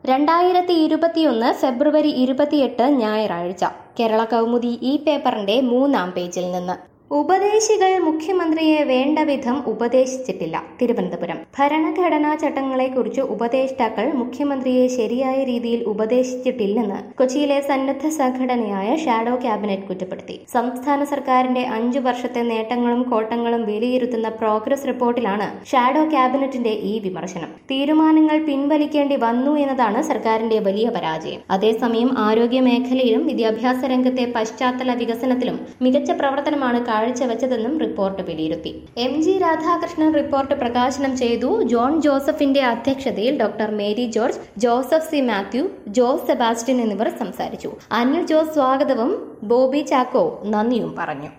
രണ്ടായിരത്തി ഇരുപത്തിയൊന്ന് ഫെബ്രുവരി ഇരുപത്തിയെട്ട് ഞായറാഴ്ച കേരള കൗമുദി ഈ പേപ്പറിന്റെ മൂന്നാം പേജിൽ നിന്ന് ഉപദേശികൾ മുഖ്യമന്ത്രിയെ വേണ്ട വിധം ഉപദേശിച്ചിട്ടില്ല തിരുവനന്തപുരം ഭരണഘടനാ ചട്ടങ്ങളെക്കുറിച്ച് ഉപദേഷ്ടാക്കൾ മുഖ്യമന്ത്രിയെ ശരിയായ രീതിയിൽ ഉപദേശിച്ചിട്ടില്ലെന്ന് കൊച്ചിയിലെ സന്നദ്ധ സംഘടനയായ ഷാഡോ ക്യാബിനറ്റ് കുറ്റപ്പെടുത്തി സംസ്ഥാന സർക്കാരിന്റെ അഞ്ചു വർഷത്തെ നേട്ടങ്ങളും കോട്ടങ്ങളും വിലയിരുത്തുന്ന പ്രോഗ്രസ് റിപ്പോർട്ടിലാണ് ഷാഡോ ക്യാബിനറ്റിന്റെ ഈ വിമർശനം തീരുമാനങ്ങൾ പിൻവലിക്കേണ്ടി വന്നു എന്നതാണ് സർക്കാരിന്റെ വലിയ പരാജയം അതേസമയം ആരോഗ്യ മേഖലയിലും വിദ്യാഭ്യാസ രംഗത്തെ പശ്ചാത്തല വികസനത്തിലും മികച്ച പ്രവർത്തനമാണ് കാഴ്ചവെച്ചതെന്നും റിപ്പോർട്ട് വിലയിരുത്തി എം ജി രാധാകൃഷ്ണൻ റിപ്പോർട്ട് പ്രകാശനം ചെയ്തു ജോൺ ജോസഫിന്റെ അധ്യക്ഷതയിൽ ഡോക്ടർ മേരി ജോർജ് ജോസഫ് സി മാത്യു ജോസ് സെബാസ്റ്റ്യൻ എന്നിവർ സംസാരിച്ചു അനിൽ ജോസ് സ്വാഗതവും ബോബി ചാക്കോ നന്ദിയും പറഞ്ഞു